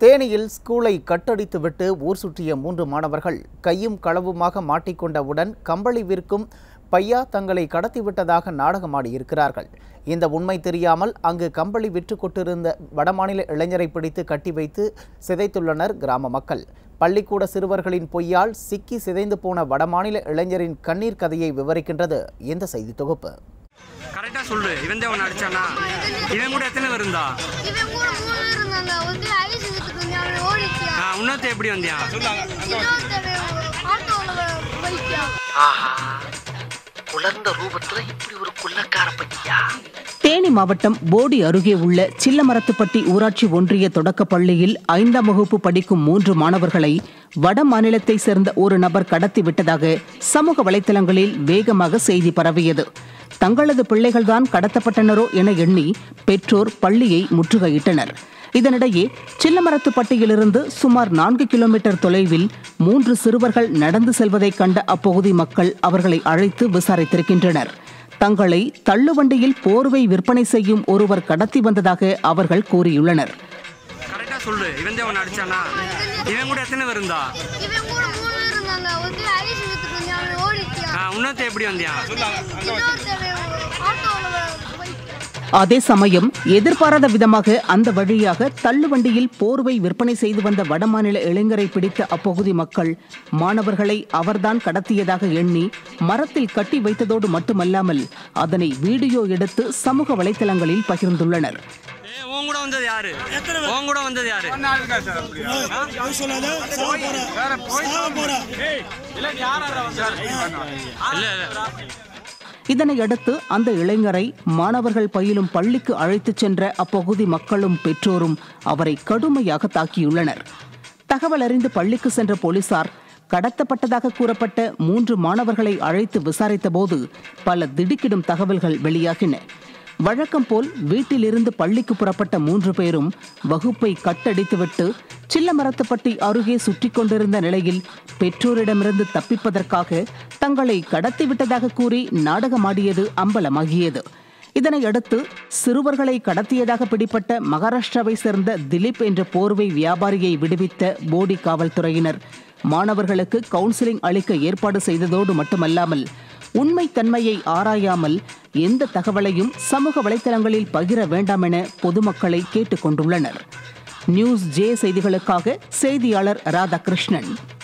தேனியில் ஸ்கூலை கட்டடித்துவிட்டு ஊர் சுற்றிய மூன்று மாணவர்கள் கையும் களவுமாக மாட்டிக்கொண்டவுடன் கம்பளி விற்கும் பையா தங்களை கடத்திவிட்டதாக நாடகமாடியிருக்கிறார்கள் இந்த உண்மை தெரியாமல் அங்கு கம்பளி விற்று கொண்டிருந்த வடமாநில இளைஞரை பிடித்து கட்டி வைத்து சிதைத்துள்ளனர் கிராம மக்கள் பள்ளிக்கூட சிறுவர்களின் பொய்யால் சிக்கி சிதைந்து போன வடமாநில இளைஞரின் கண்ணீர் கதையை விவரிக்கின்றது இந்த செய்தி தொகுப்பு கரெக்டா சொல்லு இவன் தான் உன்னை அடிச்சானா இவன் கூட எத்தனை பேர் இருந்தா இவன் கூட மூணு பேர் இருந்தாங்க ஒருத்தர் ஐஸ் எடுத்துட்டு இருந்தான் அவன் ஓடிச்சான் ஆ, இன்னொருத்தன் எப்படி வந்தியான் இன்னொருத்தவன் ஆட்டோவில் போயிட்டான் ஆஹா குளர்ந்த ரூபத்துல இப்படி ஒரு குள்ளக்கார பையா தேனி மாவட்டம் போடி அருகே உள்ள சில்லமரத்துப்பட்டி ஊராட்சி ஒன்றிய தொடக்கப் பள்ளியில் ஐந்தாம் வகுப்பு படிக்கும் மூன்று மாணவர்களை வட மாநிலத்தை சேர்ந்த ஒரு நபர் கடத்தி விட்டதாக சமூக வலைதளங்களில் வேகமாக செய்தி பரவியது தங்களது பிள்ளைகள்தான் கடத்தப்பட்டனரோ என எண்ணி பெற்றோர் பள்ளியை முற்றுகையிட்டனர் இதனிடையே சில்லமரத்துப்பட்டியிலிருந்து சுமார் நான்கு கிலோமீட்டர் தொலைவில் மூன்று சிறுவர்கள் நடந்து செல்வதைக் கண்ட அப்பகுதி மக்கள் அவர்களை அழைத்து விசாரித்திருக்கின்றனர் தங்களை தள்ளுவண்டியில் போர்வை விற்பனை செய்யும் ஒருவர் கடத்தி வந்ததாக அவர்கள் கூறியுள்ளனர் கரெக்டா சொல்லு இவன் தான் உன்னை அடிச்சானா இவன் கூட எத்தனை பேர் இருந்தா இவன் கூட மூணு பேர் இருந்தாங்க ஒருத்தர் ஐஸ் எடுத்துட்டு இருந்தான் அவன் ஓடிச்சான் ஆ, இன்னொருத்தன் எப்படி வந்தியான் இன்னொருத்தவன் ஆட்டோவில் போயிட்டான் அதே சமயம் எதிர்பாராத விதமாக அந்த வழியாக தள்ளுவண்டியில் போர்வை விற்பனை செய்து வந்த வடமாநில இளைஞரை பிடித்த அப்பகுதி மக்கள் மாணவர்களை அவர்தான் கடத்தியதாக எண்ணி மரத்தில் கட்டி வைத்ததோடு மட்டுமல்லாமல் அதனை வீடியோ எடுத்து சமூக வலைதளங்களில் பகிர்ந்துள்ளனர் ஏய், உன் கூட வந்தது யாரு உன் கூட வந்தது யாரு இல்ல இல்ல இதனையடுத்து அந்த இளைஞரை மாணவர்கள் பயிலும் பள்ளிக்கு அழைத்துச் சென்ற அப்பகுதி மக்களும் பெற்றோரும் அவரை கடுமையாக தாக்கியுள்ளனர் தகவல் அறிந்து பள்ளிக்கு சென்ற போலீசார் கடத்தப்பட்டதாக கூறப்பட்ட மூன்று மாணவர்களை அழைத்து விசாரித்தபோது பல திடுக்கிடும் தகவல்கள் வெளியாகின வழக்கம் போல் வீட்டிலிருந்து பள்ளிக்கு புறப்பட்ட மூன்று பேரும் வகுப்பை கட்டடித்துவிட்டு சில்லமரத்துப்பட்டி அருகே சுற்றி கொண்டிருந்த நிலையில் பெற்றோரிடமிருந்து தப்பிப்பதற்காக தங்களை கடத்திவிட்டதாக கூறி நாடகமாடியது அம்பலமாகியது இதனையடுத்து சிறுவர்களை கடத்தியதாக பிடிப்பட்ட மகாராஷ்டிராவை சேர்ந்த திலீப் என்ற போர்வை வியாபாரியை விடுவித்த போடி காவல்துறையினர் மாணவர்களுக்கு கவுன்சிலிங் அளிக்க ஏற்பாடு செய்ததோடு மட்டுமல்லாமல் உண்மைத்தன்மையை ஆராயாமல் எந்த தகவலையும் சமூக வலைதளங்களில் பகிர வேண்டாம் என பொதுமக்களை கேட்டுக்கொண்டுள்ளனர் நியூஸ் ஜே செய்திகளுக்காக செய்தியாளர் ராதாகிருஷ்ணன்